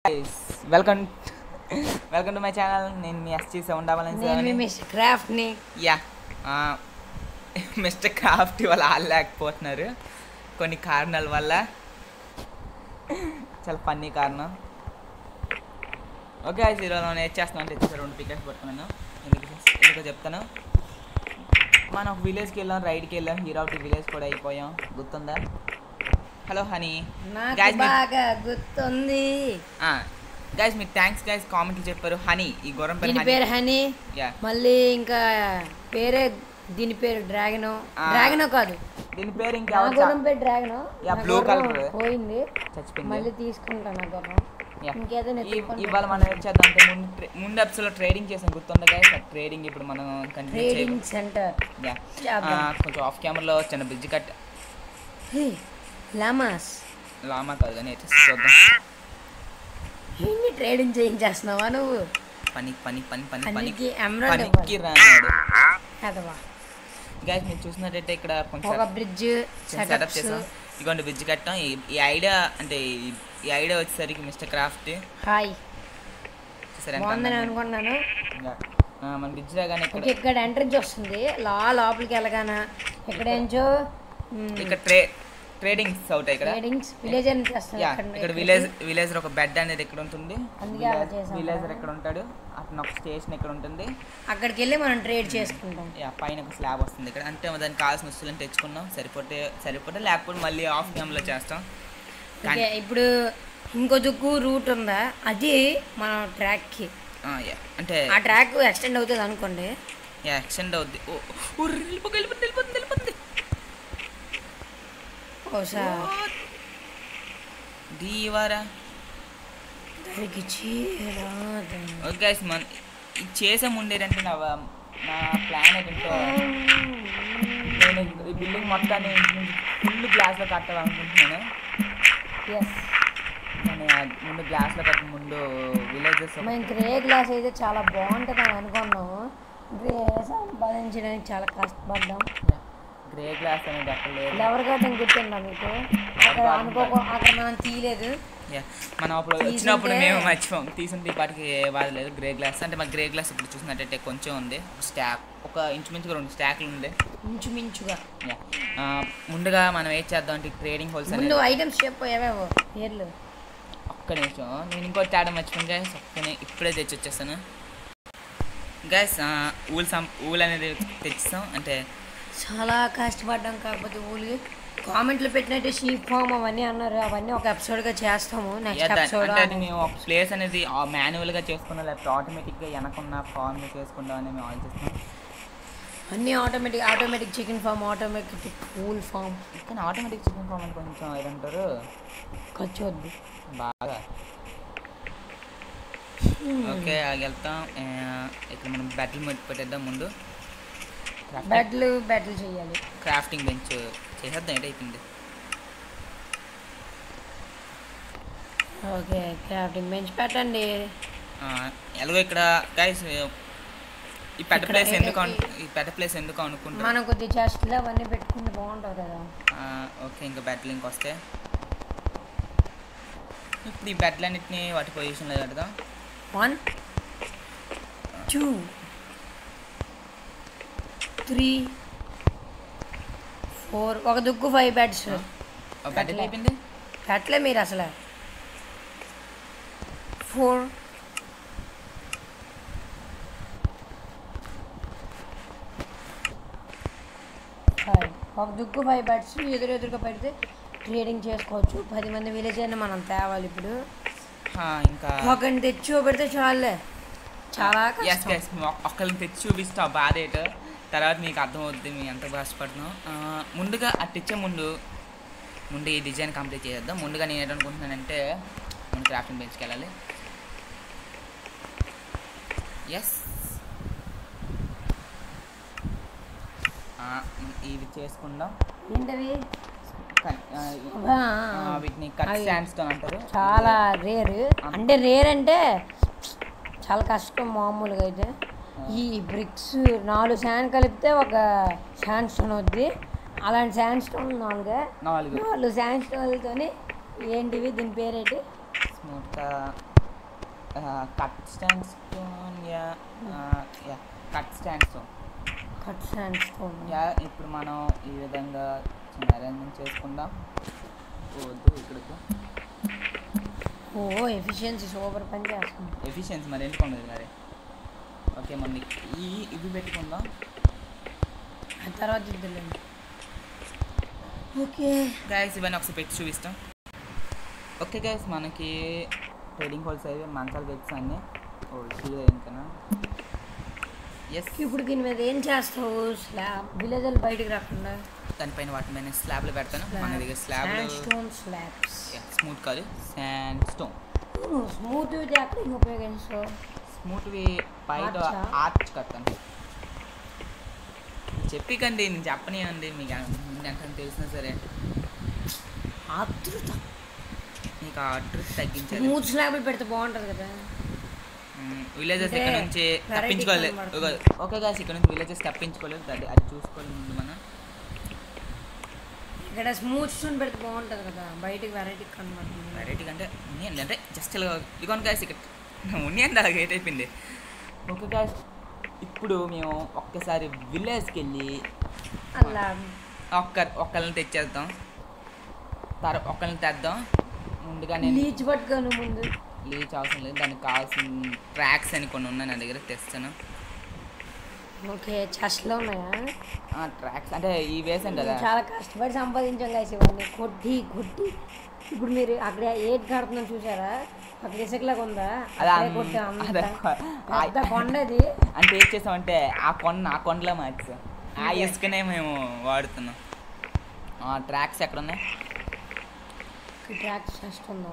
Welcome welcome to my channel నేను మీ ఎస్టీ సౌండ్ నేను మీ అవ్వాలని మిస్ క్రాఫ్ట్ని యా మిస్టర్ క్రాఫ్ట్ వాళ్ళు ఆడలేకపోతున్నారు కొన్ని కారణాల వల్ల చాలా ఫన్నీ కారణం ఓకే అయితే ఈరోజు నేను ఏం చేస్తున్నాను అంటే వచ్చేసి రెండు పికెట్స్ పట్టుకున్నాను ఎందుకు ఎందుకో చెప్తాను మనం ఒక విలేజ్కి వెళ్ళాం రైడ్కి వెళ్ళాం హీరో ఆఫ్ ది విలేజ్ కూడా అయిపోయాం గుర్తుందా హలో హనీ నాకు Guys, మీ- బాగా గుర్తుంది గైస్ మీకు థ్యాంక్స్ గైస్ కామెంట్లు చెప్పారు హనీ ఈ గుర్రం పేరు దీని హనీ పేరు హనీ యా మళ్ళీ ఇంకా పేరే దీని పేరు డ్రాగన్ ఆ. డ్రాగన్ కాదు దీని పేరు నా ఇంకా గుర్రం పేరు డ్రాగన్ Yeah, blue colour. పోయింది చచ్చిపోయింది మళ్ళీ తీసుకుంటాను నా గుర్రం Yeah. ఇంకేదో ఈ- నెత్తుకొని ఇవాళ మనం ఏం చేద్దాం అంటే ముందు ట్రే- ముందు ఎపిసోడ్ ట్రేడింగ్ చేసాం గుర్తుందా గైస్ ఆ ట్రేడింగ్ ఇప్పుడు మనం కంటిన్యూ చేయాలి ట్రేడింగ్ సెంటర్ యా చేద్దాం. కొంచెం ఆఫ్ కెమెరాలో చిన్న బ్రిడ్జ్ కట్ లామాస్ లామా కాదు కానీ అయితే చూద్దాం ఎన్ని ట్రేడింగ్ చేయించేస్తున్నావా నువ్వు పని పని పని పని పని పనికి ఎమరాల్డ్ పనికి రానాడు అదవా గైస్ మీరు చూసినట్టయితే ఇక్కడ కొంచెం ఒక బ్రిడ్జ్ సెటప్ సెటప్స్ చేసాం ఇదిగోండి బ్రిడ్జ్ కట్టాం ఈ- ఈ ఐడియా అంటే ఈ- ఈ ఐడియా వచ్చేసరికి మిస్టర్ క్రాఫ్ట్ హాయ్ చూసారా ఎంత బాగుందని అందంగా అనుకుంటున్నాను ఉందో? ఆ, మన బ్రిడ్జ్ రాగానే ఇక్కడ ఓకే ఇక్కడ ఎంట్రన్స్ వస్తుంది లా లోపలికి వెళ్ళగానా ఇక్కడ ఏంచో ఇక్కడ ట్రే ట్రేడింగ్స్ అవుతాయి ఇక్కడ ట్రేడింగ్స్ విలేజ్ అని చేస్తాను యా ఇక్కడ ఇక్కడ విలేజ్ విలేజ్ ఒక బెడ్ అనేది ఇక్కడ ఉంటుంది అందుకే అలా చేసాం విలేజర్ ఎక్కడ ఉంటాడు అతను ఒక స్టేషన్ ఇక్కడ ఉంటుంది అక్కడికి వెళ్ళి మనం ట్రేడ్ చేసుకుంటాం యా పైన ఒక స్లాబ్ వస్తుంది ఇక్కడ అంటే దానికి కావాల్సిన వస్తువులను తెచ్చుకున్నాం సరిపోతే సరిపోతే లేకపోతే మళ్ళీ ఆఫ్ గేమ్లో చేస్తాం ఓకే ఇప్పుడు ఇంకో దుక్కు రూట్ ఉందా అది మన ట్రాక్కి ఆ, యా అంటే ఆ ట్రాక్ ఎక్స్టెండ్ అవుతుంది అనుకోండి యా ఎక్స్టెండ్ అవుద్ది ఓ ఓ, వెళ్ళిపో- వెళ్ళిపోతుంది వెళ్ళిపోతుంది వెళ్ళిపోతుంది ఓసా దీవారా దానికి చీరాదు. ఓకే గైస్ మన ఇది చేసే ముందేదంటే నా నా ప్లాన్ ఏంటంటే నేను ఈ బిల్డింగ్ మొత్తాన్ని ఫుల్ గ్లాస్లో కట్టాలనుకుంటున్నాను Yes. నేను ఆ ముందు గ్లాస్లో కట్టిన ముందు విలేజెస్ మేము గ్రే గ్లాస్ అయితే చాలా బాగుంటుంది అని అనుకున్నాము గ్రే సంపాదించడానికి చాలా కష్టపడ్డాం గ్రే గ్లాస్ అనేది అక్కడ లేదు లెవర్ గార్డెన్ గుర్తుందా మీకు అక్కడ అనుకోకో అక్కడ మనం తీయలేదు యా మనం అప్పుడు తీసుంటే- వచ్చినప్పుడు మేము మర్చిపోం తీసుంటే ఈ పాటికి బాధ లేదు గ్రే గ్లాస్ అంటే మా గ్రే గ్లాస్ ఇప్పుడు చూసినట్టయితే కొంచెం ఉంది స్టాక్ ఒక ఇంచుమించుగా రెండు స్టాక్లు ఉంది ఇంచుమించుగా యా ఆ, ముందుగా మనం ఏం చేద్దాం అంటే ట్రేడింగ్ హోల్స్ ముందు అనేది ఐటమ్స్ చెప్పు ఏవేవో పేర్లు ఒక్క నిమిషం నేను ఇంకో తేడా మర్చిపోయాను గైస్ ఒక్కనే ఇప్పుడే తెచ్చి వచ్చేస్తాను గైస్ ఊల్ సం ఊల్ అనేది తెచ్చిస్తాం అంటే చాలా కష్టపడ్డాం కాకపోతే ఊళ్ళు కామెంట్లు పెట్టినట్టు షీప్ ఫామ్ అవన్నీ అన్నారు అవన్నీ ఒక ఎపిసోడ్గా చేస్తాము yeah, నెక్స్ట్ that- ఎపిసోడ్ అంటే అది మేము ఒక ప్లేస్ అనేది మాన్యువల్గా చేసుకున్నాం లేకపోతే ఆటోమేటిక్గా వెనకున్న ఫామ్ చేసుకుందాం అని మేము ఆలోచిస్తున్నాం అన్నీ automatic automatic chicken farm automatic cool farm కానీ ఆటోమేటిక్ చికెన్ ఫామ్ అని కొంచెం ఏదంటారు ఖర్చు వద్దు బాగా ఓకే వెళ్తాం ఆ, ఇక్కడ మనం బెడ్లు మొదలు పెట్టేద్దాం ముందు బెడ్లు బెడ్లు చేయాలి క్రాఫ్టింగ్ బెంచ్ చేసేద్దాం ఏంటి అయిపోయింది ఓకే క్రాఫ్టింగ్ బెంచ్ పెట్టండి ఆ, ఎలాగో ఇక్కడ గైస్ ఈ పెద్ద ఇక్కడ ప్లేస్ ఏ- ఎందుకు ఏ- అను- ఈ పెద్ద ప్లేస్ ఎందుకు అనుకుంటా మనం కొద్ది చెస్ట్లు అవన్నీ పెట్టుకుంటే బాగుంటుంది కదా ఓకే ఇంకా బెడ్లు ఇంకొస్తే ఇప్పుడు ఈ బెడ్లన్నిటిని వాటి పొజిషన్లో పెడదాం వన్ టూ త్రీ ఫోర్ ఒక దుక్కు ఫైవ్ బెడ్స్ ఒక బెడ్ అయిపోయింది పెట్టలే మీరు అసలు ఫోర్ ఫైవ్ ఒక దుక్కు ఫైవ్ బెడ్స్ ఎదురు ఎదురుగా పెడితే ట్రేడింగ్ చేసుకోవచ్చు పది మంది విలేజ్ అయినా మనం తేవాలి ఇప్పుడు ఆ, ఇంకా ఒకరిని తెచ్చి పెడితే చాలే చాలా ఎస్ కష్టం ఎస్ ఒక్కరిని తెచ్చి చూపిస్తా ఆ బాధ ఏంటో తర్వాత మీకు అర్థమవుద్ది మేము ఎంత కష్టపడుతున్నాం ఆ, ముందుగా అటు ఇచ్చే ముందు ముందు ఈ డిజైన్ కంప్లీట్ చేసేద్దాం ముందుగా నేను ఏంటనుకుంటున్నానంటే మనం క్రాఫ్టింగ్ బెంచ్కి వెళ్ళాలి ఎస్ ఇవి చేసుకుందాం ఏంటవి కన్- ఆ, ఈ- అబ్బా, ఆ, వీటిని కట్ అవి శాండ్ స్టోన్ అంటారు చాలా రేర్ అంటే రేర్ అంటే చాలా కష్టం మామూలుగా అయితే ఈ బ్రిక్స్ నాలుగు శాండ్ కలిపితే ఒక శాండ్ స్టోన్ అవుద్ది అలాంటి శాండ్ స్టోన్ నాలుగే నాలుగు నాలుగు శాండ్ స్టోన్లతోని ఏంటివి దీని పేరేంటి స్మూత్గా cut stand stone yeah yeah cut stand stone cut sand stone yeah ఇప్పుడు మనం ఈ విధంగా చిన్న అరేంజ్మెంట్ చేసుకుందాం వద్దు ఇక్కడికి ఓ ఎఫిషియన్సీ సూపర్ పని చేస్తుంది ఎఫిషియన్సీ మరి ఎందుకు ఉండదు మరి ఓకే మళ్ళీ ఈ ఇవి పెట్టుకుందాం ఆ తర్వాత ఇద్దులేండి ఓకే గైస్ ఇవన్నీ ఒకసారి పెట్టి చూపిస్తాం ఓకే గైస్ మనకి ట్రేడింగ్ హోల్స్ అవి మంచాలు పెట్టి అన్నీ ఓ షూర్ ఇంకా ఎస్ ఇప్పుడు దీని మీద ఏం చేస్తావు స్లాబ్ విలేజ్లు బయటికి రాకుండా దానిపైన వాటి మీద స్లాబ్లు పెడతాను మన దగ్గర స్లాబ్లు స్టోన్ స్లాబ్స్ స్మూత్ కాదు శాండ్ స్టోన్ స్మూత్ జాకరింగ్ ఉపయోగించు స్మూత్వి బయట Arch ఆ? ఆర్చ్ కట్టాను చెప్పికండి నేను చెప్పనివ్వండి మీకు ఎంత తెలిసినా సరే ఆతృత మీకు ఆ అడ్రస్ తగ్గించాలి స్మూత్ స్లాబ్లు పెడితే బాగుంటుంది కదా విలేజెస్ అంటే ఇక్కడ నుంచి variety తప్పించుకోలేదు కనబడుతుంది. ఓకే గాస్ ఇక్కడ నుంచి విలేజెస్ తప్పించుకోలేదు అది అది చూసుకోవాలి ముందు మనం ఇక్కడ స్మూత్ స్టోన్ పెడితే బాగుంటుంది కదా బయటికి వెరైటీ కనబడుతుంది వెరైటీ అంటే ఉనియన్ అంటే జస్ట్ ఇలా ఇదిగోండి గాయస్ ఇక్కడ ఉనియన్ దాకా ఏట్ అయిపోయింది ఓకే గాయస్ ఇప్పుడు మేము ఒక్కసారి విలేజ్కి వెళ్ళి అలా ఒక్క ఒక్కళ్ళని తెచ్చేద్దాం తర్వాత ఒక్కళ్ళని తెద్దాం ముందుగా నేను లీచ్ పట్టుకోను ముందు లీచ్ అవసరం లేదు దానికి కావాల్సిన ట్రాక్స్ అని కొన్ని ఉన్నాయి నా దగ్గర తెస్తాను ఓకే చెస్ట్లో ఉన్నాయా ఆ ట్రాక్స్ అంటే ఈ వేసాం కదా చాలా కష్టపడి సంపాదించాం కలిసి ఇవన్నీ కొట్టి కొట్టి ఇప్పుడు మీరు అక్కడ ఏది కడుతున్నాం చూసారా అక్కడ ఇసుకలాగా ఉందా అది అక్కడే అమ్- కొట్టాం అంతా. అదే కొ- పెద్ద ఆ- కొండ అది అంటే ఏం చేసామంటే ఆ కొండ ఆ కొండలో మార్చాం ఆ ఓకే. ఇసుకనే మేము వాడుతున్నాం ఆ ట్రాక్స్ ఎక్కడ ఉన్నాయి ట్రాక్ చెస్ట్ ఉందా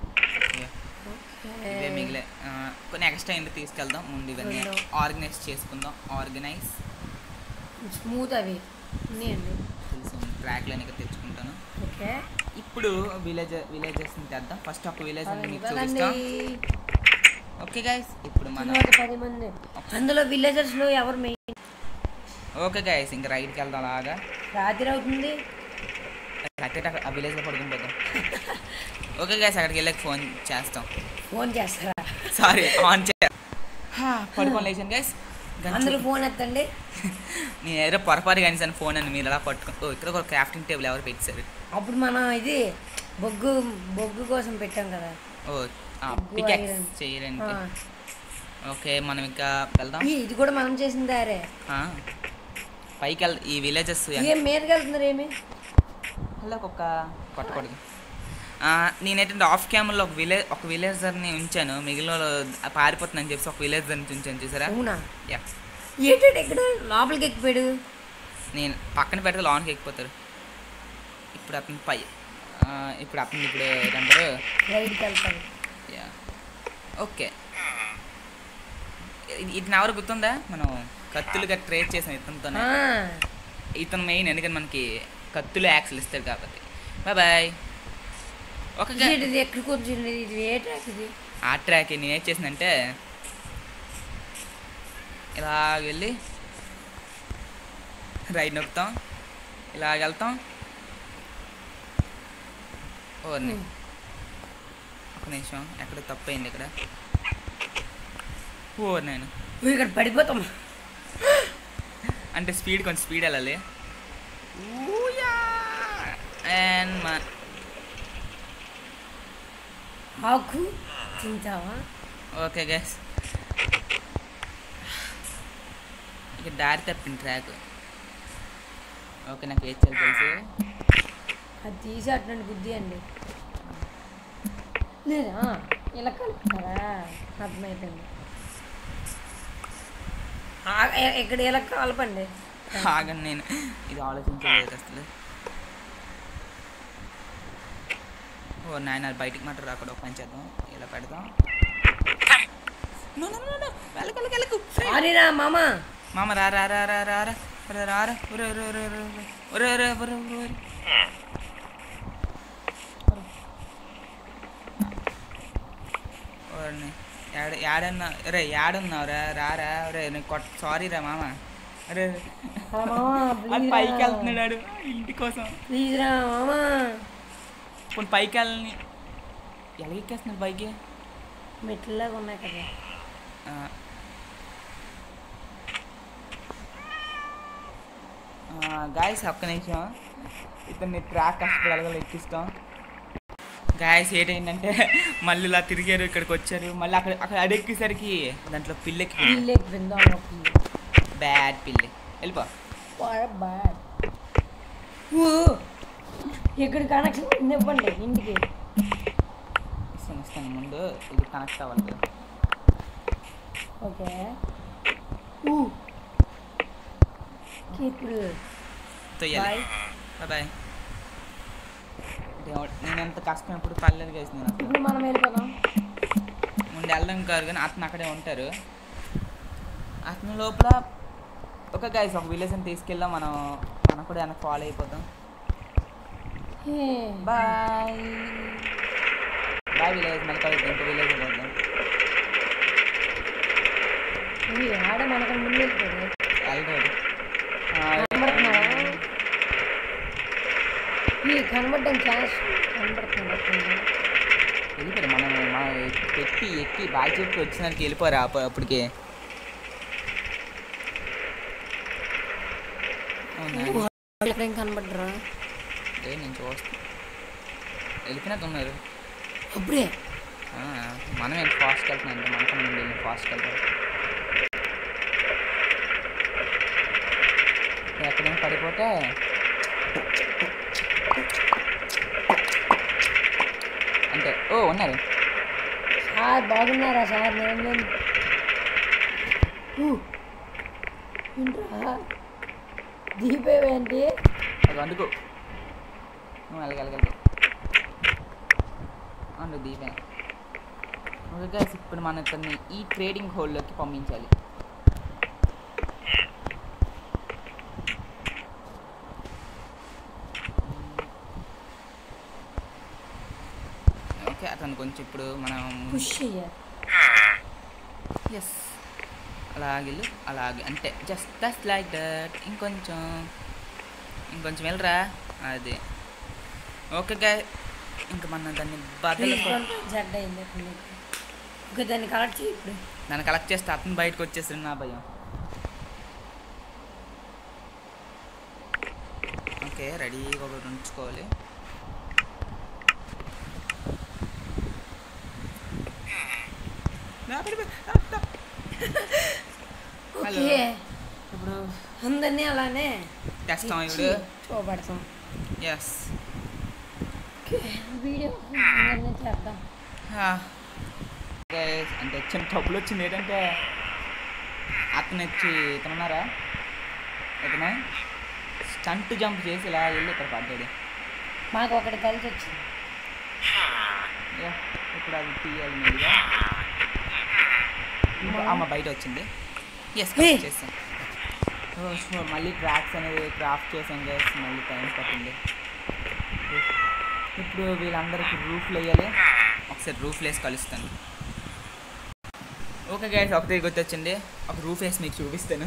ఇవే మిగిలే ఆ, కొన్ని ఎక్స్ట్రా ఇంటికి తీసుకెళ్దాం ముందు ఇవన్నీ రెండు. ఆర్గనైజ్ చేసుకుందాం ఆర్గనైజ్ స్మూత్ అవి ఉన్నాయండి తెలుసు ట్రాక్లో ఇక్కడ తెచ్చుకుంటాను ఓకే ఇప్పుడు విలేజ్ విలేజెస్ని తెద్దాం ఫస్ట్ ఒక విలేజ్ అని మీకు పదండి. చూపిస్తాం ఓకే గైస్ ఇప్పుడు మనం చిన్నవాటి పది మంది అందులో విలేజర్స్ లో ఎవరు మెయిన్ ఓకే గైస్ ఇంకా రైడ్కి వెళ్దాం అలాగా రాత్రి అవుతుంది కరెక్ట్ అక్కడ ఆ విలేజ్లో పడుకుని పోతాం ఓకే గైస్ అక్కడికి వెళ్ళాక ఫోన్ చేస్తాం ఫోన్ చేస్తారా సారీ ఆన్ చే పడుకొని లేచాను గైస్ అందరూ ఫోన్ ఎత్తండి నేను ఏదో పొరపాటు కానీ సార్ ఫోన్ అని మీరు అలా పట్టుకో ఓ ఇక్కడ ఒక క్రాఫ్టింగ్ టేబుల్ ఎవరు పెట్టారు అప్పుడు మనం ఇది బొగ్గు బొగ్గు కోసం పెట్టాం కదా ఓ బొగ్గు పికెక్స్ iron. చేయడానికి ఆ. ఓకే మనం ఇంకా వెళ్దాం ఈ, ఇది కూడా మనం చేసిన దారే ఆ, పైకి వెళ్ ఈ విలేజెస్ ఏం మీదకి వెళ్తున్నారు ఏమి అలా ఒక కొట్టకూడదు ఆ, నేనైతే ఆఫ్ క్యామ్లో ఒక విలేజ్ ఒక విలేజర్ని ఉంచాను మిగిలిన వాళ్ళు పారిపోతుందని చెప్పి ఒక విలేజర్ని ఉంచాను చూసారా అవునా యా ఏంటంటే ఇక్కడ లోపలికి ఎక్కిపోయాడు నేను పక్కన పెడితే లాన్కి ఎక్కిపోతారు ఇప్పుడు అతను పై ఆ, ఇప్పుడు అతను ఇప్పుడు ఏమంటారు రైడ్కి వెళ్తాను యా ఓకే ఇది- ఇది నా ఎవరు గుర్తుందా మనం కత్తులుగా ట్రేడ్ చేసాం ఇతనితోనే ఆ, ఇతను మెయిన్ ఎందుకంటే మనకి కత్తులు యాక్సలు ఇస్తాడు కాబట్టి బాయ్ బాయ్ ఓకే ఇది ఇది ఎక్కడికి వచ్చింది ఇది ఏ ట్రాక్ ఇది ఆ ట్రాక్ నేనేం చేసిందంటే ఇలా వెళ్ళి రైడ్ నొక్కుతాం ఇలా వెళ్తాం ఓర్ని ఒక నిమిషం ఎక్కడ తప్పు అయింది ఇక్కడ ఓ నేను ఓ, ఇక్కడ పడిపోతాం అంటే స్పీడ్ కొంచెం స్పీడ్ వెళ్ళాలి అండ్ మా ఆకు తింటావా ఓకే గైస్ ఇక దారి తప్పింది ట్రాక్ ఓకే నాకు ఏది చేయాలి తెలుసు అది తీసి అటువంటి బుద్ధి అండి లేదా ఇలా కలుపుతారా అర్థమైపోయింది ఆ, ఎ- ఇక్కడ ఇలా కలపండి ఆగండి నేను ఇది ఆలోచించలేదు అసలు ఓ నాయన బయటికి మాట రాకూడదు ఒక పని చేద్దాం ఇలా పెడదాం No, no, no, no. వెళ్ళకు, వెళ్ళకు, వెళ్ళకు. సారీరా మామ మామ రా రా రా రా రా రా రా రా రా ఒరే ఒరే ఒరే ఒరే ఒరే ఒరే ఒరే ఒరే ఒరే ఓర్ని యాడ యాడన్నా రే యాడున్నావు రా రారా రే నేను కొట్ సారీ రా మామ అరే రా మామ, అది please పైకి రా. వెళ్తున్నాడు ఇంటి కోసం ప్లీజ్ రా మామ కొన్ని పైకి వెళ్ళని ఎలా ఎక్కేస్తున్నాడు పైకి మెట్లలాగా ఉన్నాయి కదా గాయస్ ఒక్క నిమిషం ఇతన్ని ట్రాక్ కష్టపడాలి ఎక్కిస్తాం గాయస్ ఏంటంటే మళ్ళీ ఇలా తిరిగారు ఇక్కడికి వచ్చారు మళ్ళీ అక్కడ అక్కడ అడెక్కేసరికి దాంట్లో పిల్లకి పిల్లకి బృందావనం పిల్లి బ్యాడ్ పిల్లి వెళ్ళిపో బ్యాడ్ ఇక్కడ కనెక్షన్ ఇవ్వండి ఇంటికి ఇస్తాను ఇస్తాను ముందు ఇది కనెక్ట్ అవ్వాలి కదా. ఓకే ఇప్పుడు తొయ్యాలి బాయ్ బాయ్ నేను ఎంత కష్టం ఎప్పుడు పర్లేదు గైస్ నేను అసలు ఇప్పుడు మనం వెళ్ళిపోదాం ముందు వెళ్ళడం కాదు కానీ అతను అక్కడే ఉంటారు అతని లోపల ఒక గైస్ ఒక విలేజ్ అని తీసుకెళ్ళాం మనం మనం కూడా వెనక్కి ఫాలో అయిపోతాం హే, బాయ్ బాయ్ విలేజ్ మళ్ళీ కలుద్దాం ఇంకో విలేజ్ పోద్దాం ఇది ఆడ మనకు ముందు వెళ్తుంది వెళ్ళలేదు కనబడుతున్నాడా ఈ కనబడడం ఛాన్స్ కనబడుతుంది వెళ్ళిపోయారు మనం మనం పెట్టి ఎక్కి బాయ్ చెప్పి వచ్చినానికి వెళ్ళిపోరా అప్ప- అప్పటికి అవునా ఎక్కడేం కనబడరా ఏ నేను చూస్తా వెళ్ళిపోయినట్టు ఉన్నారు అప్పుడే ఆ, మనం ఎంత ఫాస్ట్కి వెళ్తున్నాం అంటే మనకు ముందు వెళ్ళి ఫాస్ట్కి వెళ్తాం ఎక్కడైనా పడిపోతే అంటే ఓ ఉన్నారు సార్ బాగున్నారా సార్ నేను లేను ఊ, ఏంట్రా దీపేవేంటి అది వండుకో నువ్వు వెళ్ళగలగలదు అవును దీపే ఓకే guys, ఇప్పుడు మనం ఇతన్ని ఈ ట్రేడింగ్ హోల్లోకి పంపించాలి ఓకే అతను కొంచెం ఇప్పుడు మనం పుష్ చెయ్యాలి ఎస్ అలాగే అలాగే అంటే జస్ట్ దస్ట్ లైక్ దట్ ఇంకొంచెం ఇంకొంచెం వెళ్ళరా అది ఓకే గా ఇంకా మనం దాన్ని బద్దలు జడ్ అయింది ఓకే దాన్ని కలెక్ట్ చేయి ఇప్పుడు దాన్ని కలెక్ట్ చేస్తే అతను బయటకు వచ్చేసింది నా భయం ఓకే రెడీగా ఒకటి ఉంచుకోవాలి నా పడి- ఆ, ఆ. హలో. ఓకే ఇప్పుడు అందరినీ అలానే తెస్తాం ఇచ్చి ఇప్పుడు చూపెడతాం ఎస్ ఓకే వీడియో అందరినీ చేద్దాం అంటే చిన్న ట్రబుల్ వచ్చింది ఏంటంటే అతను వచ్చి ఇతను ఉన్నారా ఇతను స్టంట్ జంప్ చేసి ఇలా వెళ్ళి ఇక్కడ పడ్డాడు మాకు ఒకటి కలిసి వచ్చింది యా, ఇప్పుడు అది తీయాలి మీరుగా ఇప్పుడు అమ్మ బయట వచ్చింది ఎస్ Hey. చేసాం ఓ, sure, మళ్ళీ ట్రాక్స్ అనేది క్రాఫ్ట్ చేసాం గైస్ మళ్ళీ టైం పట్టింది ఇప్పుడు వీళ్ళందరికీ రూఫ్లు వేయాలి ఒకసారి రూఫ్ వేసి కలుస్తాను ఓకే గైస్ ఒక తిరిగి వచ్చింది ఒక రూఫ్ వేసి మీకు చూపిస్తాను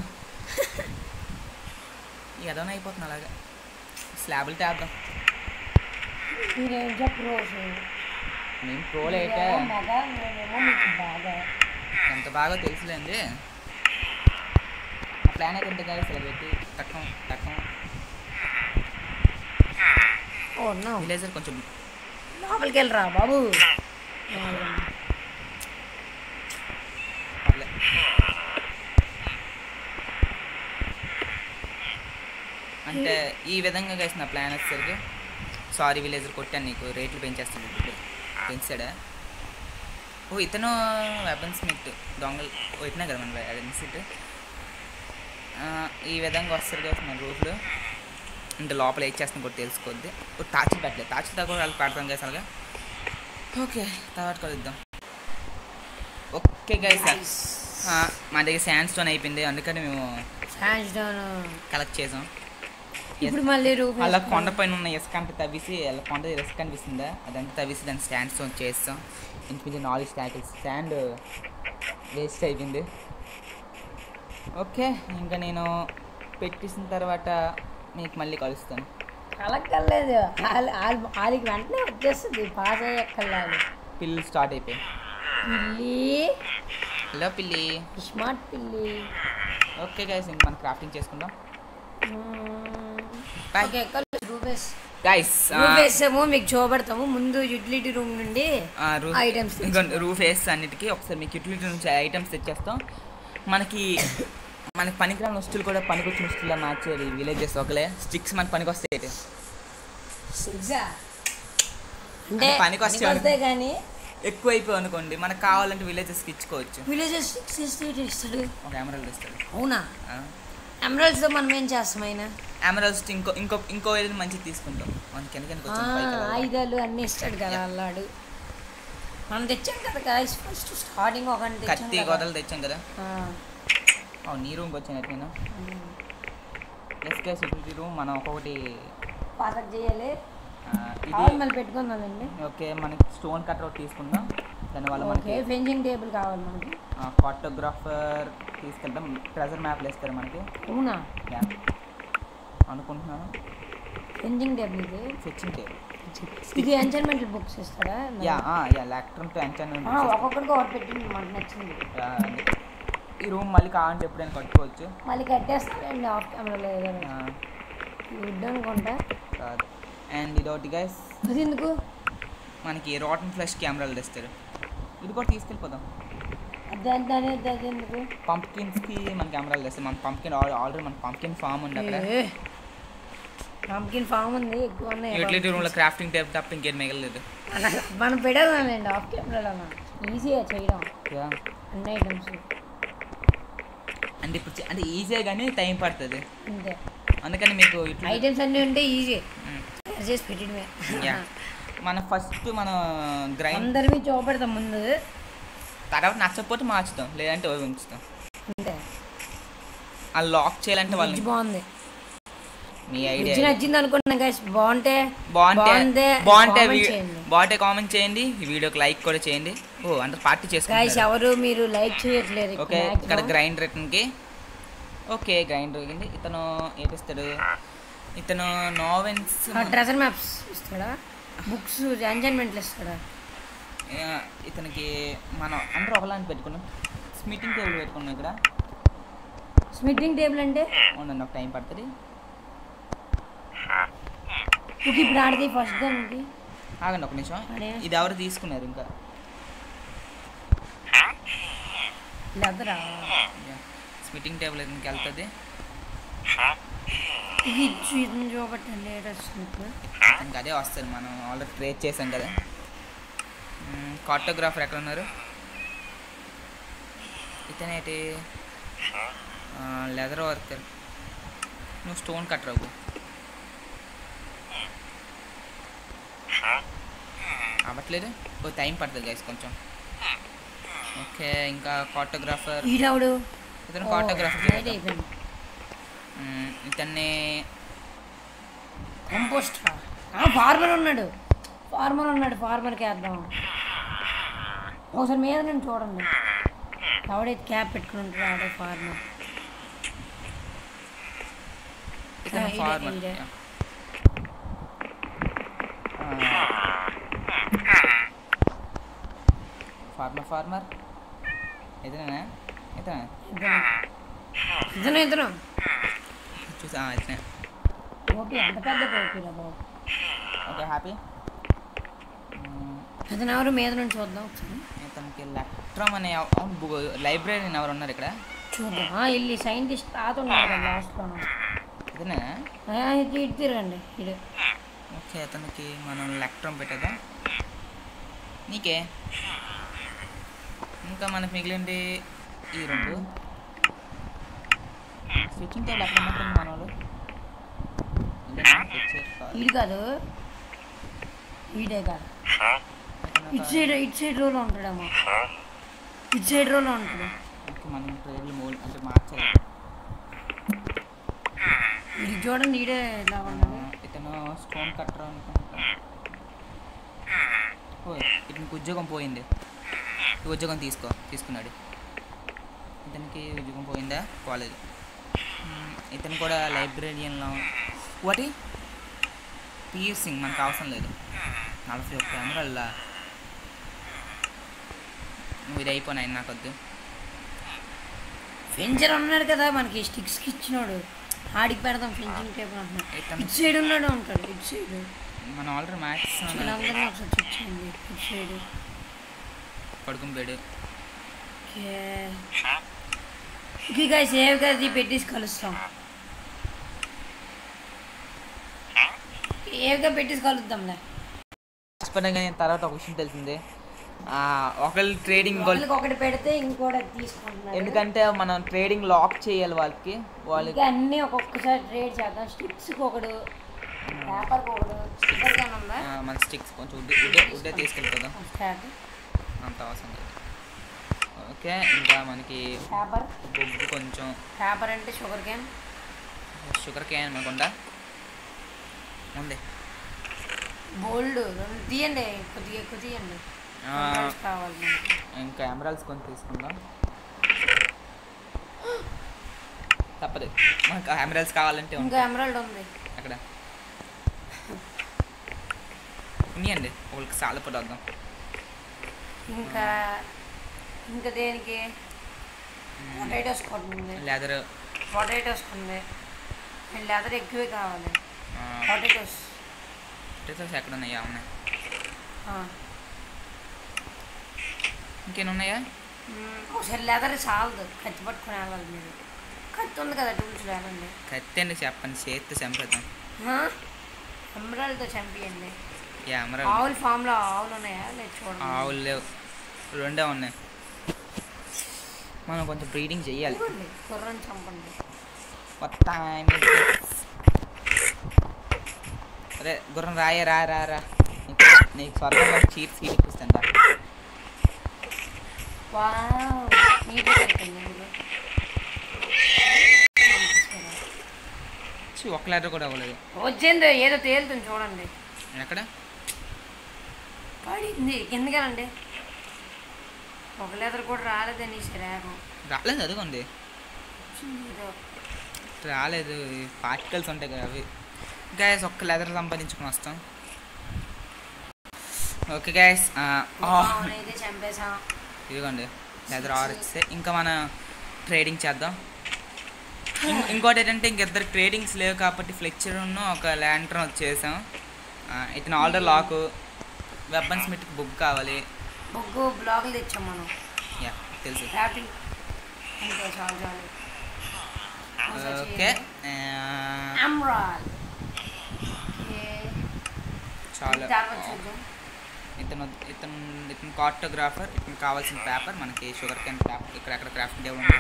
ఏదైనా అయిపోతుంది అలాగా స్లాబులు తేద్దాం మీరేం చెప్పు రోజు నేను ప్రోలు అయితే బాగా నేనేమో మీకు బాగా ఎంత బాగా తెలుసులేండి ఆ ప్లాన్ అయితే ఎంత కలిసి ఇలా పెట్టి టక్కం టక్కం ఓ నా విలేజర్ కొంచెం లోపలికి వెళ్ళరా బాబు పర్లే అంటే ఈ విధంగా కలిసి నా ప్లాన్ వచ్చేసరికి సారీ విలేజర్ కొట్టాను నీకు రేట్లు పెంచేస్తాడు ఇప్పుడు పెంచాడా ఓ ఇతను వెపన్ స్మిత్ దొంగలు ఓ ఇతనే కదా మన వెపన్ స్మిత్ ఈ విధంగా వస్తారు కదా మన రూఫ్లో అంటే లోపల ఏం చేస్తున్నా కూడా తెలుసుకోవద్ది ఓ తాచులు పెట్టలేదు తాచులు తక్కువ వాళ్ళకి పెడతాం గైస్ అలాగా ఓకే తర్వాత కలుద్దాం ఓకే గైస్ మా దగ్గర శాండ్ స్టోన్ అయిపోయింది అందుకని మేము శాండ్ స్టోన్ కలెక్ట్ చేసాం ఇప్పుడు మళ్ళీ రూమ్ అలా కొండ పైన ఉన్న ఇసుక అంతా తవ్వేసి అలా కొండ ఇసుక కనిపిస్తుందా అదంతా తవ్వేసి దాన్ని స్టాండ్ స్టోన్ చేస్తాం ఇంచుమించు నాలుగు స్టాకిల్స్ స్టాండ్ వేస్ట్ అయిపోయింది ఓకే ఇంకా నేను పెట్టేసిన తర్వాత మీకు మళ్ళీ కలుస్తాను కలక్కర్లేదు వాళ్ళకి వెంటనే వచ్చేస్తుంది పాస్ అయ్యక్కర్లేదు పిల్లలు స్టార్ట్ అయిపోయాయి పిల్లి హలో పిల్లి స్మార్ట్ పిల్లి ఓకే గైస్ ఇంక మనం క్రాఫ్టింగ్ చేసుకుందాం Bye. ఓకే రూపేస్ గైస్ రూపేస్ ఏమో మీకు చూపెడతాము ముందు యూటిలిటీ రూమ్ నుండి items రూఫ్ వేస్ అన్నిటికీ ఒకసారి మీకు యూటిలిటీ నుంచి ఐటమ్స్ తెచ్చేస్తాం మనకి మనకి పనికిరాని వస్తువులు కూడా పనికొచ్చిన వస్తువులా మార్చేది విలేజెస్ ఒకలే స్టిక్స్ మనకి పనికి వస్తాయి సిగ్జా అంటే అంటే పనికి వస్తే వస్తాయి కానీ ఎక్కువ అయిపోయి అనుకోండి మనకు కావాలంటే విలేజెస్కి ఇచ్చుకోవచ్చు విలేజెస్ సిక్స్ ఇస్తే ఇస్తాడు ఒక ఎమరల్డ్ ఇస్తాడు అవునా ఎమరాల్డ్స్తో మనం ఏం చేస్తాం ఆయన ఎమరల్స్ ఇంకో ఇంకో ఇంకో ఏదైనా మంచిది తీసుకుంటాం మనకి వెనకనికి ఆ, వచ్చింది పైకి వెళ్ళాలి. ఆయుధాలు అన్నీ ఇస్తాడు కదా అల్లాడు మనం తెచ్చాం కదా గాయస్ ఫస్ట్ స్టార్టింగ్ ఒక కత్తి గొడవలు తెచ్చాం కదా ఓ నీ రూమ్కి వచ్చినట్టు నేను ఎస్ కే సెక్యూరిటీ రూమ్ మనం ఒక్కొక్కటి పాతకు చేయాలి ఆ, కావాలి ఇది మళ్ళీ పెట్టుకుందామండి ఓకే మనకి స్టోన్ కట్టర్ ఒకటి తీసుకుందాం దానివల్ల ఓకే మనకి ఫెన్సింగ్ టేబుల్ కావాలి మనకి ఫోటోగ్రాఫర్ తీసుకెళ్తాం ట్రెజర్ మ్యాప్లు ఇస్తారు మనకి అవునా యా అనుకుంటున్నాను ఫెన్సింగ్ టేబుల్ ఇది ఫెచ్చింగ్ టేబుల్ ఇది ఎంచర్మెంటల్ బుక్స్ ఇస్తాడా యా యా లాక్ట్రమ్ టు ఎంచన్ ఆ, ఒక్కొక్కడికి ఒకటి పెట్టింది మనకు నచ్చింది ఈ రూమ్ మళ్ళీ కావాలంటే ఎప్పుడైనా కట్టుకోవచ్చు మళ్ళీ కట్టేస్తానండి ఆఫ్ కెమెరాలో ఏదైనా ఆ, వుడ్ అనుకుంటా కాదు అండ్ ఇదొకటి గైస్ అది ఎందుకు మనకి రాటన్ ఫ్లష్ కెమెరాలు తెస్తారు ఇది కూడా తీసుకెళ్ళిపోదాం అది అది అనేది అది ఎందుకు పంప్కిన్స్కి మన కెమెరాలు తెస్తారు మన పంప్కిన్ ఆల్రెడీ మన పంప్కిన్ ఫామ్ ఉంది అక్కడ పంకిన్ ఫామ్ ఉంది ఎక్కువ ఉన్నాయి యూటిలిటీ రూమ్లో క్రాఫ్టింగ్ టైప్ తప్ప ఇంకేం మిగలలేదు అలా మనం పెడదామండి ఆఫ్ కెమెరాలో ఈజీగా చేయడం యా అన్ని ఐటమ్స్ అంటే ఇప్పుడు చే- అంటే ఈజీ కానీ టైం పడుతుంది అంతే అందుకని మీకు యూటిలిటీ ఐటమ్స్ అన్నీ ఉంటే ఈజీ తయారు చేసి పెట్టడమే యా మన ఫస్ట్ మన గ్రైండ్ అందరివి చూపెడతాం ముందు తర్వాత నచ్చకపోతే మార్చుతాం లేదంటే అవి ఉంచుతాం అంతే ఆ లాక్ చేయాలంటే వాళ్ళు ఫ్రిడ్జ్ బాగుంది మీ ఫ్రిడ్జ్ ఐడియా నచ్చింది అనుకుంటున్నాం గైస్ బాగుంటే బాగుంటే బాగుంటే comment వీ- చేయండి. బాగుంటే కామెంట్ చేయండి ఈ వీడియోకి లైక్ కూడా చేయండి ఓ అందరు పార్టీ గైస్ చేసుకుంటారు ఎవరు మీరు లైక్ చేయట్లేదు ఓకే ఇక్కడ గ్రైండ్ రిటర్న్కి ఓకే గ్రైండ్ అయింది ఇతను ఏపిస్తాడు ఇతను నోవెన్స్ ట్రెజర్ మ్యాప్స్ ఇస్తాడా బుక్స్ ఎంజాయ్మెంట్లు ఇస్తాడా ఇతనికి మనం అందరూ ఒకలాంటి పెట్టుకున్నాం మీటింగ్ టేబుల్ పెట్టుకున్నాం ఇక్కడ స్మిట్టింగ్ టేబుల్ అంటే ఉండండి ఒక టైం పడుతుంది ఓకే ఇప్పుడు ఆడితే ఫస్ట్ దానికి ఆగండి ఒక నిమిషం అడే. ఇది ఎవరు తీసుకున్నారు ఇంకా లెదరా స్మిట్టింగ్ టేబుల్ ఇతనికి వెళ్తుంది ఇది ఇచ్చు ఇది చూపట్టండి లేట్ వస్తుంది ఇప్పుడు ఇంకా అదే వస్తుంది మనం ఆల్రెడీ ట్రేస్ చేసాం కదా కార్టోగ్రాఫర్ ఎక్కడ ఉన్నారు ఇతనేటి లెదర్ వర్కర్ నువ్వు స్టోన్ కట్ రావు అవ్వట్లేదు ఓ టైం పడుతుంది గైస్ కొంచెం ఓకే ఇంకా కార్టోగ్రాఫర్ ఈడవుడు ఇతను కార్టోగ్రాఫర్ నైట్ అయిపోయింది ఇతన్ని కంపోస్ట్ ఫార్మర్ ఉన్నాడు ఫార్మర్ ఉన్నాడు ఫార్మర్కి వేద్దాం ఒకసారి మీద నేను చూడండి ఎవడైతే క్యాప్ పెట్టుకుని ఉంటాడో ఆడే ఫార్మర్ ఇతను ఇదే, ఫార్మర్ ఇదే. ఫార్మర్ ఫార్మర్ ఇతనేనా ఇతనే ఇతను ఇతను చూసా ఇతనే ఓపి అంత పెద్ద ఓపీరా బాబు ఓకే హ్యాపీ ఇతను ఎవరు మీద నుంచి చూద్దాం ఒకసారి ఇతనికి ఎలక్ట్రమ్ అనే లైబ్రరీ ఎవరు ఉన్నారు ఇక్కడ చూద్దాం ఆ, వెళ్ళి సైంటిస్ట్ తాత ఉన్నాడు కదా లాస్ట్లో ఇతనేనా ఇటు ఇటు తిరగండి ఇటు ఓకే అతనికి మనం ఎలక్ట్రమ్ పెట్టేద్దాం నీకే ఇంకా మనకు మిగిలింది ఈ రెండు స్విచ్చింగ్ టేబుల్ ఎక్కడ ఉన్నట్టుంది మన వాళ్ళు ఇదేనా? switch కాదు. ఇటు కాదు ఈడే కాదు ఇతను ఇటు సైడ్ ఇటు సైడ్ రోలో ఉంటాడమ్మా ఇటు సైడ్ రోలో ఉంటాడు ఓకే మనం ట్రేడ్లు మూడు అంటే మార్చాలి ఇది చూడండి ఈడే ఇలా ఉన్నాడు ఇతను స్టోన్ కట్టర్ అనుకుంటా ఓ ఇతనికి ఉద్యోగం పోయింది ఈ ఉద్యోగం తీసుకో తీసుకున్నాడు ఇతనికి ఉద్యోగం పోయిందా కాలేజ్ ఇతను కూడా లైబ్రేరియన్లో ఒకటి పిఎస్సింగ్ మనకు అవసరం లేదు నలభై ఒక్క కెమెరాల నువ్వు ఇది అయిపోయినాయి నాకు వద్దు ఫెంచర్ ఉన్నాడు కదా మనకి స్టిక్స్కి ఇచ్చినాడు ఆడికి పెడదాం ఫెంచింగ్ టేబుల్ అంటున్నాడు ఇతను- ఇటు సైడ్ ఉన్నాడు ఉంటాడు ఇటు సైడ్ మనం ఆల్రెడీ మ్యాథ్స్ వీళ్ళందరినీ ఒకసారి చెక్ చేయండి ఇటు సైడ్ పడుకుని పోయాడు ఓకే ఓకే గాయ సేవ్ గది పెట్టేసి కలుస్తాం ఏవిగా పెట్టేసి కలుద్దాంలే హాస్పిటల్ తర్వాత ఒక విషయం తెలిసింది ఆ, ఒకళ్ళు ట్రేడింగ్ గోల్ వాళ్ళకి ఒకటి పెడితే ఇంకోటి తీసుకుంటున్నారు ఎందుకంటే మనం ట్రేడింగ్ లాక్ చేయాలి వాళ్ళకి వాళ్ళకి ఇంకా అన్నీ ఒక్కొక్కసారి ట్రేడ్ చేద్దాం స్టిక్స్కి ఒకడు పేపర్కి ఒకడు స్టిక్కర్ కానీ ఉందా ఆ, మన స్టిక్స్ కొంచెం ఉడ్డే ఉడ్డే ఉడ్డే తీసుకెళ్ళిపోదాం స్టార్ట్ అంత అవసరం లేదు ఓకే ఇంకా మనకి పేపర్ బొగ్గు కొంచెం పేపర్ అంటే షుగర్ క్యాన్ షుగర్ కేన్ అనుకుండా ఉంది బోల్డ్ రెండు తీయండి కొద్దిగా ఎక్కువ తీయండి ఆ, Controls కావాలి మనకి. ఇంకా ఎమరాల్స్ కొంచెం తీసుకుందాం తప్పదు మనకు ఎమరాల్స్ కావాలంటే ఇంకా ఉంటాయి. ఎమరాల్డ్ ఉంది అక్కడ ఉన్నాయండి వాళ్ళకి సాల పడొద్దాం ఇంకా ఇంకా దేనికి పొటాటోస్ కొట్టింది లెదర్ పొటాటోస్ ఉంది లెదర్ ఎక్కువే కావాలి పొటాటోస్ రిసోర్స్ ఎక్కడ ఉన్నాయా ఉన్నాయి ఆ. ఇంకేం ఉన్నాయా మ్మ్, ఒకసారి లెదర్ చాలదు కత్తి పట్టుకుని వెళ్ళాలి మీరు కత్తి ఉంది కదా టూల్స్ లేదండి కత్తి అండి చెప్పండి చేతి చంపేద్దాం ఎమరాల్డ్తో చంపియండి యా ఎమరాల్ ఆవుల ఫామ్లో ఆవులు ఉన్నాయా లేదు చూడండి ఆవులు లేవు రెండే ఉన్నాయి మనం కొంచెం బ్రీడింగ్ చెయ్యాలి ఇదిగోండి, గుర్రం చంపండి కొత్త అరే గుర్రం రాయే రా రా రా నీకు నీకు స్వర్గంలో చీట్ సీట్ ఇప్పిస్తాను రా. వావ్ నీట్గా పెట్టండి ఇందులో. ఛీ, ఒక్క లెటర్ కూడా అవ్వలేదు వచ్చింది ఏదో తేలుతుంది చూడండి ఎక్కడ పడింది కిందకేనండి ఒక లెదర్ కూడా రాలేదని శరీరం రాలేదు అదిగోండి వచ్చింది ఏదో రాలేదు పార్టికల్స్ ఉంటాయి కదా అవి గ్యాస్ ఒక్క లెదర్ సంపాదించుకొని వస్తాం ఓకే గ్యాస్ అవునైతే చంపేశాం ఇదిగోండి లెదర్ ఆర్ ఇస్తే ఇంకా మన ట్రేడింగ్ చేద్దాం ఇం- ఇంకోటి ఏంటంటే ఇంకిద్దరు ట్రేడింగ్స్ లేవు కాబట్టి ఫ్లెక్చర్ ఒక ల్యాంటర్న్ వచ్చేసాం ఆ, ఇతను ఆల్రెడీ లాక్ వెపన్ స్మిట్కి బుక్ కావాలి బొగ్గు బ్లాగులు తెచ్చాం మనం యా తెలుసు హ్యాపీ అంతే చాలు చాలు ఓకే అమ్రాల్ ఓకే చాలా తర్వాత చూద్దాం ఇతను ఇతను ఇతను కార్టోగ్రాఫర్ ఇతను కావాల్సిన పేపర్ మనకి షుగర్ క్యాన్ పేపర్ ఇక్కడ ఎక్కడ క్రాఫ్ట్ టేబుల్ ఉంది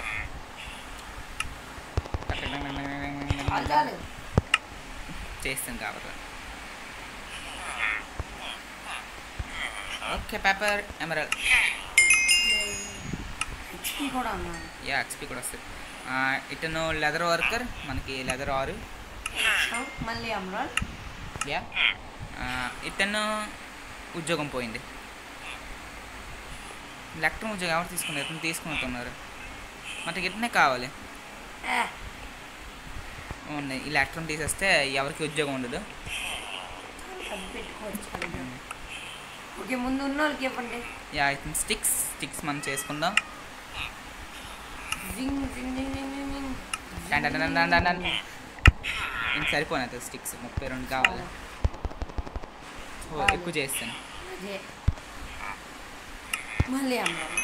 చాలు చాలు చేస్తాం కాబట్టి ఓకే పేపర్ ఎమరల్ హెచ్పి కూడా ఉన్నాను యా ఎక్స్పీ కూడా వస్తుంది ఆ, ఇతను లెదర్ వర్కర్ మనకి లెదర్ ఆరు మళ్ళీ అమ్రాల్ యా ఆ, ఇతను ఉద్యోగం పోయింది ఎలక్ట్రన్ ఉద్యోగం ఎవరు తీసుకున్నారు ఇతను తీసుకుంటున్నారు మనకి ఇతనే కావాలి ఏ, ఉంది ఈ ఎలక్ట్రన్ తీసేస్తే ఎవరికి ఉద్యోగం ఉండదు అది పెట్టుకోవచ్చు అది. ఓకే ముందు ఉన్న వాళ్ళకి ఇవ్వండి యా ఇతను స్టిక్స్ స్టిక్స్ మనం చేసుకుందాం జింగ్ జింగ్ జింగ్ జింగ్ జింగ్ జింగ్. డన్ డన్ డన్ డన్ డన్ డన్. ఇంక సరిపోయినది స్టిక్స్ ముప్పై రెండు కావాలి ఓ ఎక్కువ చేస్తాను అదే మళ్ళీ అమ్రాల్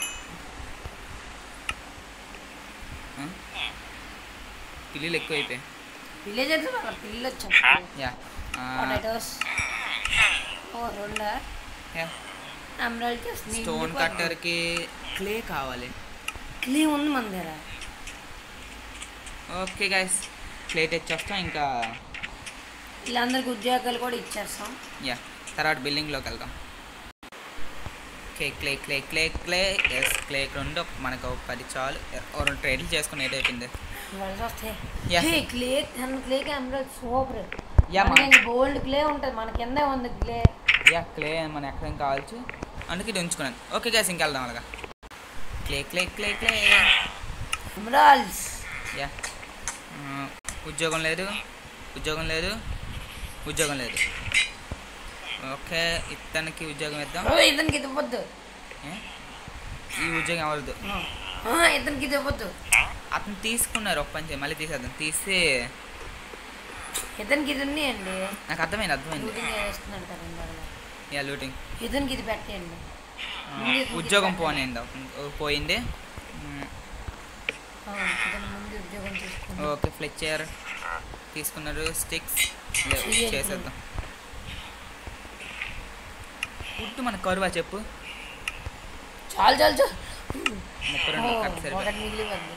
ఆ? పిల్లులు ఎక్కువ అయిపోయాయి విలేజర్స్ వాళ్ళ పిల్లలు వచ్చారు యా ఆ, పొటాటోస్ ఓ రెండా యా అమ్రాల్ చేస్తుంది స్టోన్ కట్టర్కి క్లే కావాలి క్లీ ఉంది మన దగ్గర ఓకే గైస్ క్లే తెచ్చేస్తాం ఇంకా వీళ్ళందరికి ఉద్యోగాలు కూడా ఇచ్చేస్తాం యా తర్వాత బిల్డింగ్లోకి వెళ్దాం clay clay clay clay clay yes clay రెండు మనకు ఒక పది చాలు ఓ రెండు ట్రేడ్లు చేసుకుని ఏదైపోయింది కలిసి వస్తాయి Yeah. హే, క్లే తన క్లేకి emerald super Yeah, man. Gold clay ఉంటుంది మన కింద ఉంది క్లే యా క్లే మనం ఎక్కడేం కావచ్చు అందుకే ఇది ఉంచుకున్నాను ఓకే గ్యాస్ ఇంకెళ్దాం అలాగా clay clay clay clay emeralds yeah ఆ, ఉద్యోగం లేదు ఉద్యోగం లేదు ఉద్యోగం లేదు ఓకే ఇతనికి ఉద్యోగం ఇద్దాం ఓ, ఇతనికి ఇవ్వద్దు ఏ? ఈ ఉద్యోగం ఎవరిది ఆ, ఇతనికి ఇది ఇవ్వద్దు అతను తీసుకున్నారు ఒక పని చేయి మళ్ళీ తీసేద్దాం తీసి ఇతనికి ఇది ఉన్నాయండి నాకు అర్థమైంది అర్థమైంది లూటింగ్ వేస్తున్నాడు కదా ఇందాక. యా లూటింగ్ ఇతనికి ఇది పెట్టేయండి ఆ, ముందు ఇతనికి ఉద్యోగం ఇది పోయింది పోయింది మ్, ఆ, ఇతను ముందు ఉద్యోగం తీసుకుని ఓకే ఫ్లెక్చర్ తీసుకున్నారు స్టిక్స్ చెయ్యి. చేసేద్దాం పుట్టు మన కరువా చెప్పు చాలు చాలు చాలు ముప్పై ఓ, రెండు కట్ సరిపోయి ఒకటి మిగిలిపోద్ది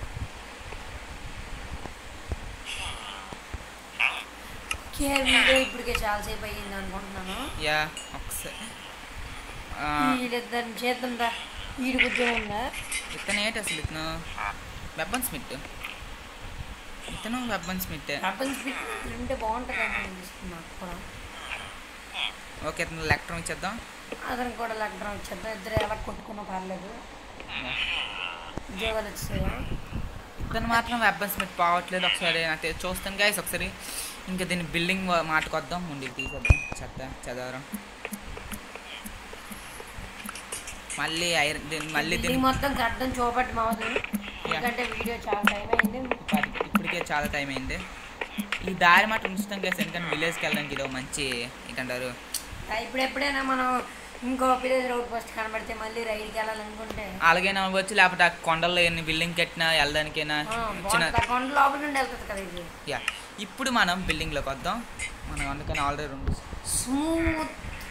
ఓకే వీడియో ఇప్పటికే చాలాసేపు అయ్యింది అనుకుంటున్నాను యా ఒకసారి ఆ, వీళ్ళిద్దరిని చేద్దాం రా వీడికి ఉద్యోగం ఉందా ఇతను ఏంటి అసలు ఇతను వెపన్ స్మిత్ ఇతను వెపన్ స్మిత్ రబ్బన్ స్పీడ్ ఉంటే బాగుంటుంది అనిపిస్తుంది నాకు కూడా ఓకే ఇతను ఎలక్ట్రాన్ ఇచ్చేద్దాం అతనికి కూడా లగ్నం వచ్చేద్దాం ఇద్దరు ఎలా కొట్టుకున్నా పర్లేదు ఉద్యోగాలు వచ్చాయా ఇతను మాత్రం వెపన్ స్మిత్ పోవట్లేదు ఒకసారి నాకు తె- చూస్తాను గైస్ ఒకసారి ఇంకా దీన్ని బిల్డింగ్ మాటకొద్దాం ముందుకు తీసేద్దాం చెత్త చదవరం మళ్ళీ ఐరన్ దీన్ని మళ్ళీ బిల్డింగ్ దీన్ని మొత్తం కట్టడం చూపట్టి మావదు ఎందుకంటే వీడియో చాలా టైం అయింది ఇప్పటి- ఇప్పటికే చాలా టైం అయింది ఈ దారి మాట ఉంచుతాం గైస్ ఎందుకంటే విలేజ్కి వెళ్ళడానికి ఇది ఒక మంచి ఏంటంటారు ఇప్పుడు ఎప్పుడైనా మనం ఇంకో విలేజ్ రోడ్ పోస్ట్ కనబడితే మళ్ళీ రైడ్కి వెళ్ళాలనుకుంటే అలాగైనా అవ్వచ్చు లేకపోతే ఆ కొండల్లో ఎన్ని బిల్డింగ్ కట్టినా వెళ్ళడానికైనా ఆ, చిన్న బాగుంటుంది. ఆ కొండ లోపల నుండి వెళ్తుంది కదా ఇది యా ఇప్పుడు మనం బిల్డింగ్లోకి వద్దాం మనం అందుకని ఆల్రెడీ రెండు స్మూత్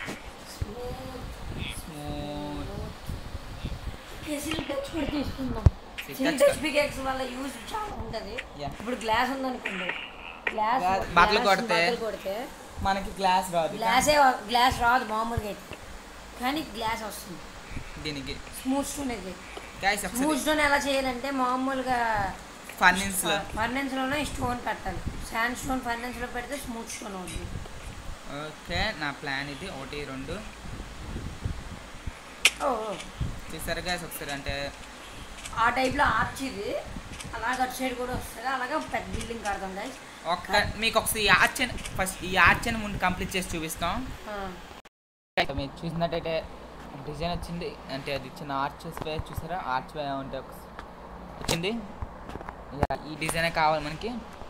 స్మూత్ సిల్ టచ్ కూడా తీసుకుందాం Silk సిల్ touch టచ్ పికెక్స్ వల్ల యూజ్ చాలా ఉంటుంది Yeah. ఇప్పుడు గ్లాస్ ఉందనుకోండి గ్లాస్ Glass- బట్టలు glass కొడితే- బట్టలు కొడితే మనకి గ్లాస్ రాదు గ్లాసే గ్లాస్ రాదు మామూలుగా అయితే కానీ గ్లాస్ వస్తుంది దీనికి స్మూత్ స్టోన్ ఇది గైస్ ఒకసారి స్మూత్ స్టోన్ ఎలా చేయాలంటే మామూలుగా ఫర్నిన్స్లో ఫర్నెన్స్ లోనే స్టోన్ పెట్టాలి శాండ్ స్టోన్ ఫర్నెన్స్ లో పెడితే స్మూత్ స్టోన్ అవుతుంది ఓకే నా ప్లాన్ ఇది ఒకటి రెండు ఓ చూసారు గైస్ ఒకసారి అంటే ఆ టైప్ లో ఆర్చ్ ఇది అలాగ అటు సైడ్ కూడా వస్తుంది అలాగే పెద్ద బిల్డింగ్ కడతాం గైస్ ఒక్క మీకు ఒకసారి ఈ ఆర్చ్ ఫస్ట్ ఈ ఆర్చ్ ముందు కంప్లీట్ చేసి చూపిస్తాం మీరు చూసినట్టయితే డిజైన్ వచ్చింది అంటే అది చిన్న ఆర్చ్ వే చూసారా ఆర్చ్ వే ఉంటే ఒక వచ్చింది యా, ఈ డిజైనే కావాలి మనకి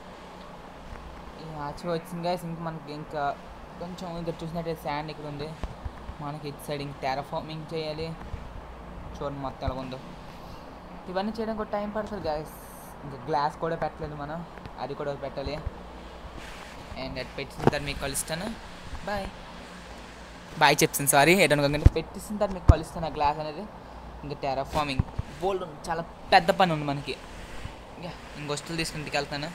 ఈ ఆర్చ్ వే వచ్చింది గైస్ ఇంకా మనకి ఇంకా కొంచెం ఇక్కడ చూసినట్టయితే శాండ్ ఇక్కడ ఉంది మనకి ఇటు సైడ్ ఇంక టెరఫార్మింగ్ చేయాలి చూడండి మొత్తం ఎలా ఉందో ఇవన్నీ చేయడానికి ఒక టైం పడుతుంది గాయస్ ఇంకా గ్లాస్ కూడా పెట్టలేదు మనం అది కూడా పెట్టాలి అండ్ అది పెట్టిన తర్వాత మీకు కలుస్తాను బాయ్ బాయ్ చెప్తాను సారీ ఏదనుకోకండి పెట్టేసిన తర్వాత మీకు కలుస్తాను ఆ గ్లాస్ అనేది ఇంకా టెరాఫార్మింగ్ బోల్డ్ చాలా పెద్ద పని ఉంది మనకి ఇంకా ఇంక వస్తువులు తీసుకుని ఇంటికి వెళ్తాను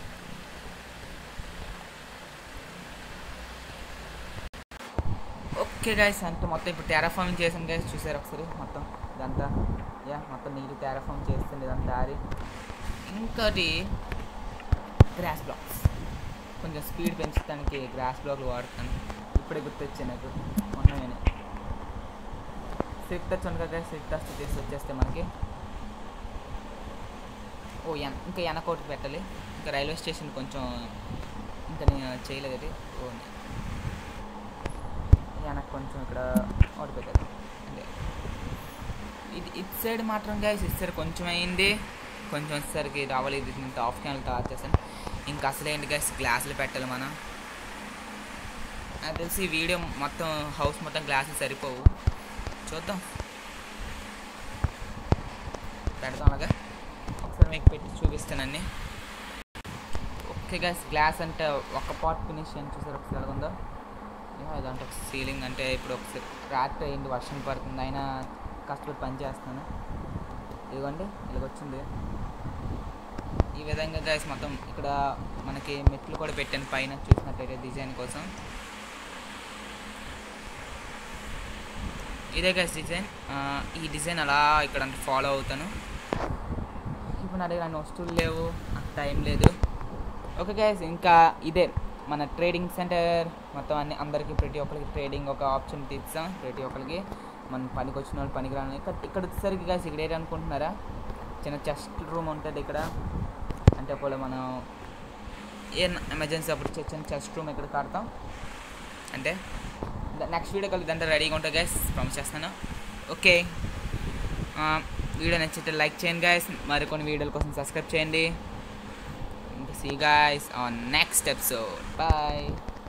ఓకే గైస్ అంటే మొత్తం ఇప్పుడు టెరాఫార్మింగ్ చేసాం గైస్ చూసారు ఒకసారి మొత్తం ఇదంతా యా మొత్తం నీళ్ళు టెరాఫార్మ్ చేస్తుంది ఇదంతా ఆరి ఇంకోటి గ్రాస్ బ్లాక్స్ కొంచెం స్పీడ్ పెంచడానికి గ్రాస్ బ్లాక్లు వాడతాను ఇప్పుడే గుర్తొచ్చాయి నాకు మొన్న నేను స్విఫ్ట్ టచ్ ఉంది కదా స్విఫ్ట్ టచ్ తీసి వచ్చేస్తే మనకి ఓ ఎన్ ఇంకా వెనకోటి పెట్టాలి ఇంకా రైల్వే స్టేషన్ కొంచెం ఇంకా నేను చేయలేదు అది ఓ వెనక్కి కొంచెం ఇక్కడ ఒకటి పెట్టాలి అంటే ఇది ఇటు సైడ్ మాత్రం గైస్ ఇటు సైడ్ కొంచెం అయింది కొంచెం వచ్చేసరికి రావాలి ఇది ఇంత ఆఫ్ క్యాన్లు తయారు చేశాను ఇంకా అసలు ఏంటి గైస్ గ్లాసులు పెట్టాలి మనం నాకు తెలిసి ఈ వీడియో మొత్తం హౌస్ మొత్తం గ్లాసులు సరిపోవు చూద్దాం పెడతాం అలాగా ఒకసారి మీకు పెట్టి చూపిస్తానండి ఓకే గైస్ గ్లాస్ అంటే ఒక పాట్ ఫినిష్ అని చూసారు ఒకసారి ఎలా ఉందో యా, ఇదంటే ఒక సీలింగ్ అంటే ఇప్పుడు ఒకసారి రాత్రి అయింది వర్షం పడుతుంది అయినా కష్టపడి పని చేస్తాను ఇదిగోండి ఇలాగ వచ్చింది ఈ విధంగా గైస్ మొత్తం ఇక్కడ మనకి మెట్లు కూడా పెట్టాను పైన చూసినట్టయితే డిజైన్ కోసం ఇదే గైస్ డిజైన్ ఈ డిజైన్ అలా ఇక్కడ ఫాలో అవుతాను ఇప్పుడు నా దగ్గర అన్ని వస్తువులు లేవు అంత టైం లేదు ఓకే గైస్ ఇంకా ఇదే మన ట్రేడింగ్ సెంటర్ మొత్తం అన్ని అందరికీ ప్రతి ఒక్కరికి ట్రేడింగ్ ఒక ఆపర్చునిటీ ఇస్తాం ప్రతి ఒక్కరికి మన పనికి వచ్చిన వాళ్ళు పనికి రాని ఇక్కడ ఇక్కడ వచ్చేసరికి గైస్ ఇక్కడ ఏంటి అనుకుంటున్నారా చిన్న చెస్ట్ రూమ్ ఉంటుంది ఇక్కడ అంటే ఒకవేళ మనం ఏ ఎమర్జెన్సీ అప్పుడు చిన్న చిన్న చెస్ట్ రూమ్ ఇక్కడ కడతాం అంటే నెక్స్ట్ వీడియో కలిగి అంటే రెడీగా ఉంటుంది గైస్ ప్రామిస్ చేస్తాను ఓకే వీడియో నచ్చితే లైక్ చేయండి గాయస్ మరికొన్ని వీడియోల కోసం సబ్స్క్రైబ్ చేయండి see guys on next episode bye